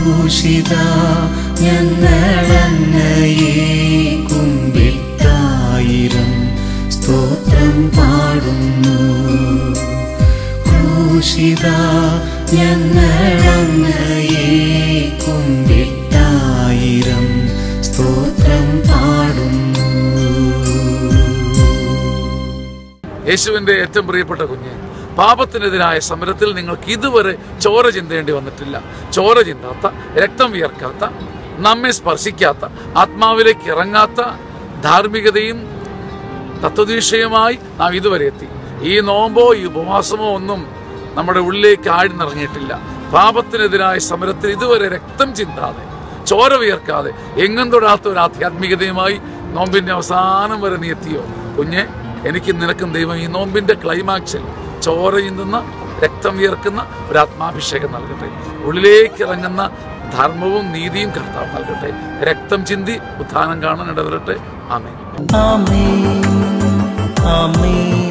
ക്രൂശിത ഞങ്ങളങ്ങയെ കുമ്പിട്ടായിരം സ്തോത്രം പാടുന്നു ക്രൂശിത ഞങ്ങളങ്ങയെ കുമ്പിട്ടായിരം സ്തോത്രം പാടുന്നു യേശുവിന്റെ ഏറ്റവും പ്രിയപ്പെട്ട കുഞ്ഞ് പാപത്തിനെതിരായ സമരത്തിൽ നിങ്ങൾക്ക് ഇതുവരെ ചോര ചിന്തേണ്ടി വന്നിട്ടില്ല ചോര ചിന്താത്ത രക്തം വിയർക്കാത്ത നമ്മെ സ്പർശിക്കാത്ത ആത്മാവിലേക്ക് ഇറങ്ങാത്ത ധാർമ്മികതയും തത്വദീക്ഷയുമായി നാം ഇതുവരെ എത്തി ഈ നോമ്പോ ഈ ഉപവാസമോ ഒന്നും നമ്മുടെ ഉള്ളിലേക്ക് ആഴ്ന്നിറങ്ങിയിട്ടില്ല പാപത്തിനെതിരായ സമരത്തിൽ ഇതുവരെ രക്തം ചിന്താതെ ചോര വിയർക്കാതെ എങ്ങും തൊടാത്ത ഒരു ആധ്യാത്മികതയുമായി നോമ്പിന്റെ അവസാനം വരെ നീ എത്തിയോ കുഞ്ഞെ എനിക്ക് നിനക്കും ദൈവം ഈ നോമ്പിന്റെ ക്ലൈമാക്സിൽ ചോര ചിന്തുന്ന രക്തം വിയർക്കുന്ന ഒരു ആത്മാഭിഷേകം നൽകട്ടെ ഉള്ളിലേക്ക് ഇറങ്ങുന്ന ധർമ്മവും നീതിയും കർത്താവ് നൽകട്ടെ രക്തം ചിന്തി ഉത്ഥാനം കാണാൻ ഇടവരട്ടെ ആമേൻ ആമേൻ ആമേൻ